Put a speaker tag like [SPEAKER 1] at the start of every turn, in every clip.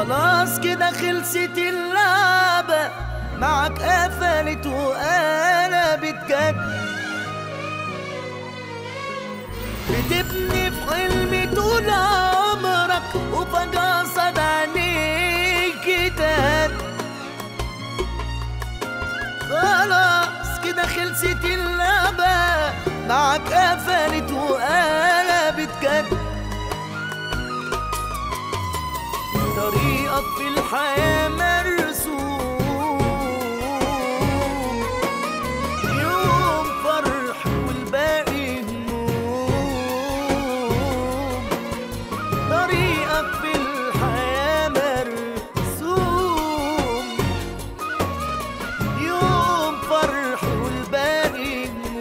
[SPEAKER 1] خلاص كده خلصت اللعبة معك قفلت وقلبت جد بتبني في حلم طول عمرك وفجأة صد عينيك تاد خلاص كده خلصت اللعبة معك قفلت وقلبت جد طريقك في الحياة مرسوم يوم فرح والباقي هموم طريقك في الحياة مرسوم يوم فرح والباقي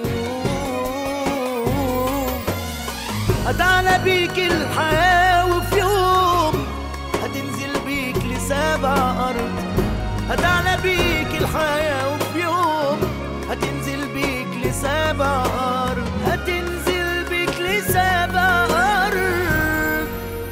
[SPEAKER 1] هموم هتعلى بيك الحياة وفي يوم هتنزل بيك لسبع أرض هتعلى بيك الحياة وفي يوم هتنزل بيك لسبع أرض هتنزل بيك لسبع أرض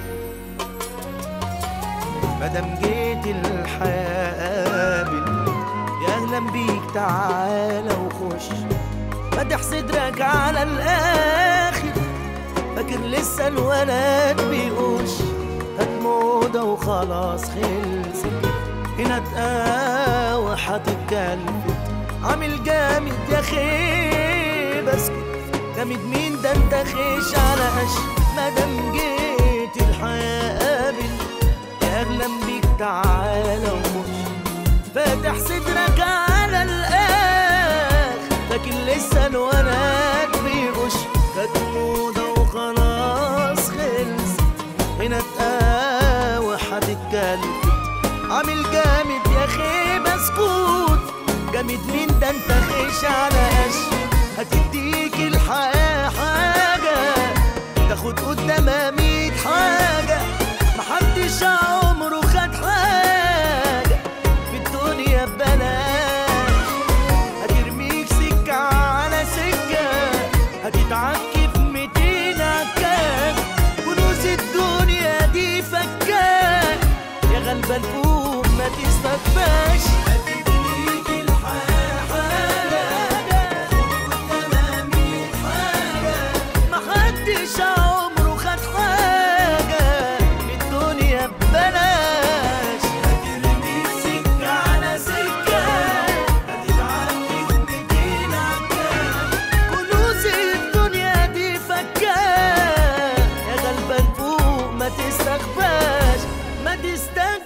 [SPEAKER 1] مادام جيت الحياة قابل يا أهلا بيك تعالى وخش فتح صدرك على الآخر فاكر لسه الولد بيقوش هات موضة وخلاص خلصت هنا تقاوى هتتكلم عامل جامد يا خيب اسكت جامد مين ده انت خيش على قش مادام جيت الحياة قابل يا اغلى بيك تعالى ومش فاتح صدرك على الاخر لكن لسه الولد بيغش خد موضة وخلاص خلص هنا تقاوى هتتكلم عامل جامد يا خيب اسكت جامد مين ده انت خيش على قش هتديك الحياة حاجة تاخد قدامها ميت حاجة محدش عمره خد حاجة في الدنيا ببلاش هترميك سكة على سكة هتتعكي في ميتين عكاك كنوز الدنيا دي فكاك يا غلبان فوق ما تستكفاش هتديك الحياة حاجة قدامها ميت حاجة محدش عمره خد حاجة في الدنيا ببلاش هترمي سكة على سكة هتتعدي في ميتين عكاك كنوز الدنيا دي فكاك يا غلبان فوق ما تستخباش ما تستخباش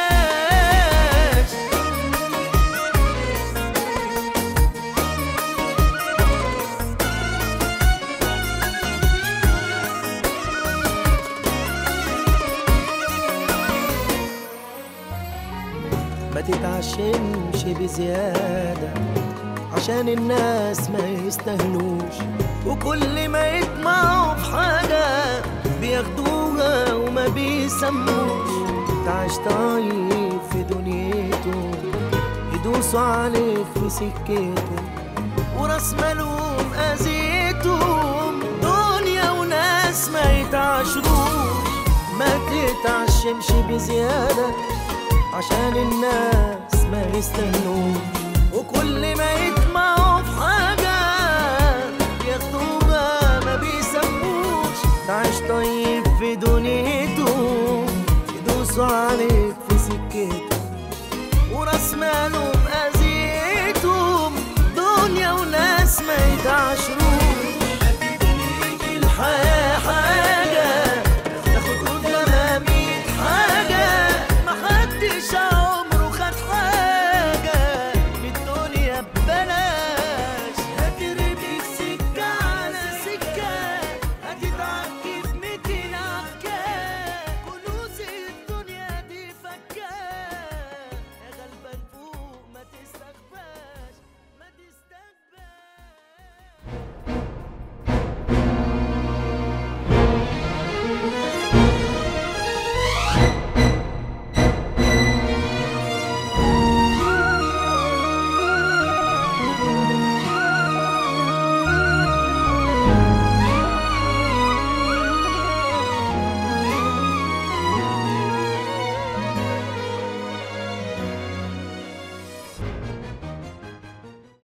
[SPEAKER 1] ما تتعشمش بزيادة عشان الناس ما يستهنوش وكل ما يطمعوا في حاجة بياخدوها وما بيسموش تعيش طيب في دنيته يدوسوا عليك في سكته وراس مالهم أذيتهم دنيا وناس ما يتعاشروش ما تتعشمش بزيادة عشان الناس ما يستنوش وكل ما يطمعوا في حاجة ياخدوها ما بيسموش تعيش طيب في دنيته يدوسوا عليك في سكته وراس ماله